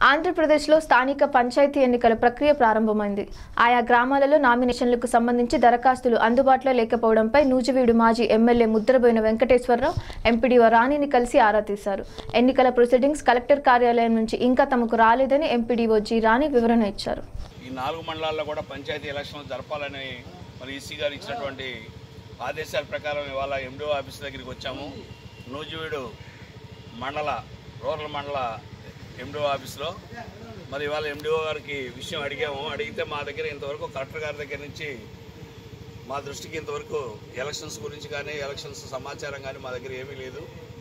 ఆంధ్రప్రదేశ్లో స్థానిక పంచాయతీ ఎన్నికల ప్రక్రియ ప్రారంభమైంది ఆయా గ్రామాలలో నామినేషన్లకు సంబంధించి దరఖాస్తులు అందుబాటులో లేకపోవడంపై నూజివీడు మాజీ ఎమ్మెల్యే ముద్రబోయిన వెంకటేశ్వరరావు ఎంపీడీఓ రాణిని కలిసి ఆరా తీశారు ఎన్నికల ప్రొసీడింగ్స్ కలెక్టర్ కార్యాలయం నుంచి ఇంకా తమకు రాలేదని ఎంపీడీఓ జి రాణి వివరణ ఇచ్చారు ఈ నాలుగు మండలాల్లో కూడా పంచాయతీ ఎలక్షన్లు జరపాలని మరి ఈసీ గారు ఇచ్చినటువంటి ఆదేశాల ప్రకారం ఇవాళ ఎండిఓ ఆఫీస్ దగ్గరికి వచ్చాము నూజివీడు మండల రూరల్ మండల ఎండిఓ ఆఫీస్లో మరి ఇవాళ ఎండిఓ గారికి విషయం అడిగాము అడిగితే మా దగ్గర ఇంతవరకు కలెక్టర్ గారి దగ్గర నుంచి మా దృష్టికి ఇంతవరకు ఎలక్షన్స్ గురించి కానీ ఎలక్షన్స్ సమాచారం కానీ మా దగ్గర ఏమీ లేదు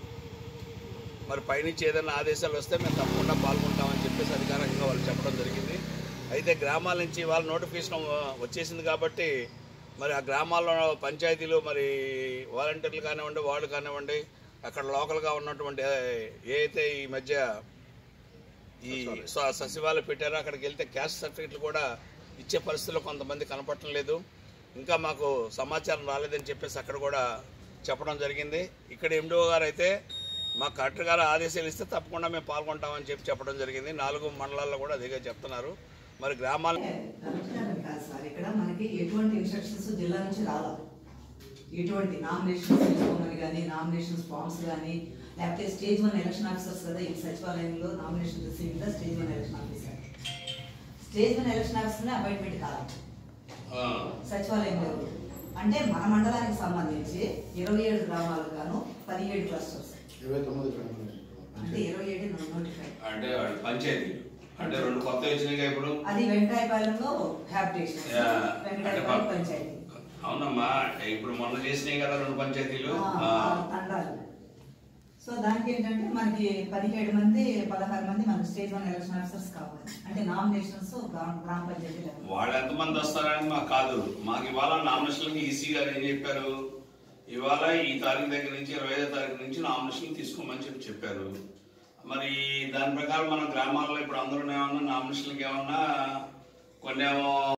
మరి పైనుంచి ఏదైనా ఆదేశాలు వస్తే మేము తప్పకుండా పాల్గొంటామని చెప్పేసి అధికారికంగా వాళ్ళు చెప్పడం జరిగింది అయితే గ్రామాల నుంచి వాళ్ళ నోటిఫికేషన్ వచ్చేసింది కాబట్టి మరి ఆ గ్రామాల్లో పంచాయతీలు మరి వాలంటీర్లు కానివ్వండి వాళ్ళు కానివ్వండి అక్కడ లోకల్గా ఉన్నటువంటి ఏ అయితే ఈ మధ్య ఈ స- సచివాలయం పెట్టారో అక్కడికి వెళ్తే క్యాస్ట్ సర్టిఫికెట్లు కూడా ఇచ్చే పరిస్థితుల్లో కొంతమంది కనపడటం లేదు ఇంకా మాకు సమాచారం రాలేదని చెప్పేసి అక్కడ కూడా చెప్పడం జరిగింది ఇక్కడ ఎండిఓ గారు అయితే మా కలెక్టర్ గారు ఆదేశాలు ఇస్తే తప్పకుండా మేము పాల్గొంటామని చెప్పి చెప్పడం జరిగింది నాలుగు మండలాల్లో కూడా అదిగా చెప్తున్నారు మరి గ్రామాల కలెక్టర్ కాదు సార్ ఇక్కడ మనకి ఎటువంటి ఇన్స్ట్రక్షన్స్ జిల్లా నుంచి రాలా ఎటువంటి నామినేషన్స్ తీసుకోమని కానీ నామినేషన్స్ ఫామ్స్ కానీ లేకపోతే స్టేజ్ వన్ ఎలక్షన్ ఆఫీసర్స్ కదా ఈ సచివాలయంలో nomination receiving stage one election officer stage one election officer appointment కాదు సచివాలయంలో ఎవరు? అంటే మన మండలానికి సంబంధించి ఇరవై ఏడు గ్రామాలకు గాను పదిహేడు క్లస్టర్స్ ఇరవై తొమ్మిది ఫ్రెండ్లు అంటే ఇరవై ఏడు నోటిఫై అంటే పంచాయతీలు అంటే రెండు కొత్త వచ్చినాయిగా ఇప్పుడు అది వెంకటాయపాలెంలో హ్యాబిటేషన్ యా. వెంకటాయపాలెం పంచాయతీ అవునమ్మా అంటే ఇప్పుడు మొన్న చేసినాయి కదా రెండు పంచాయతీలు ఆ, ఆ తండాలు సో దానికి ఏంటంటే మనకి పదిహేడు మంది పదహారు మంది మనకి స్టేజ్ వన్ ఎలక్షన్ ఆఫీసర్స్ కావాలి అంటే నామినేషన్స్ గ్రామ గ్రామ పంచాయతీ level. వాళ్ళు ఎంతమంది వస్తారని మాకు కాదు మాకు ఇవాళ నామినేషన్లకి ఈసీ గారు ఏం చెప్పారు ఇవాళ ఈ తారీఖు దగ్గర నుంచి ఇరవై ఐదో తారీఖు నుంచి నామినేషన్ తీసుకోమని చెప్పి చెప్పారు మరి దాని ప్రకారం మన గ్రామాల్లో ఇప్పుడు అందరూ ఏమన్నా నామినేషన్లకి ఏమన్నా కొన్ని ఏమో